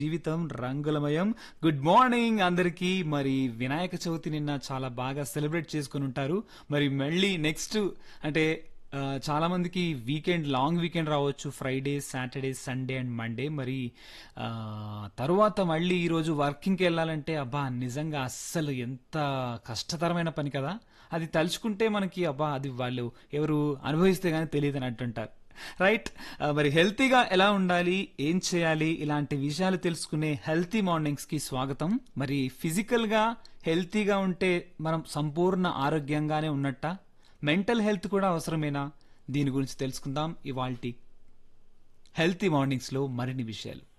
జీవితం రంగులమయం good morning అందరికీ మరి వినాయక చవితి నిన్న చాలా బాగా సెలబ్రేట్ చేసుకుని ఉంటారు మరి మళ్ళీ నెక్స్ట్ అంటే ఆ, చాలా మందికి వీకెండ్ లాంగ్ వీకెండ్ రావచ్చు Friday Saturday Sunday and Monday మరి ఆ, తరువాత మళ్ళీ ఈరోజు వర్కింగ్కి వెళ్ళాలంటే అబ్బా నిజంగా అస్సలు ఎంత కష్టతరమైన పని కదా అది తలుచుకుంటే మనకి అబ్బా అది వాళ్ళు ఎవరు అనుభవిస్తే గానీ తెలియదు అని అంటుంటారు రైట్ ఆ, మరి హెల్తీగా ఎలా ఉండాలి ఏం చేయాలి ఇలాంటి విషయాలు తెలుసుకునే హెల్తీ మార్నింగ్స్ కి స్వాగతం మరి ఫిజికల్ గా హెల్తీగా ఉంటే మనం సంపూర్ణ ఆరోగ్యంగానే ఉన్నట్ట మెంటల్ హెల్త్ కూడా అవసరమేనా దీని గురించి తెలుసుకుందాం ఇవాల్టి హెల్తీ మార్నింగ్స్ లో మరిన్ని విషయాలు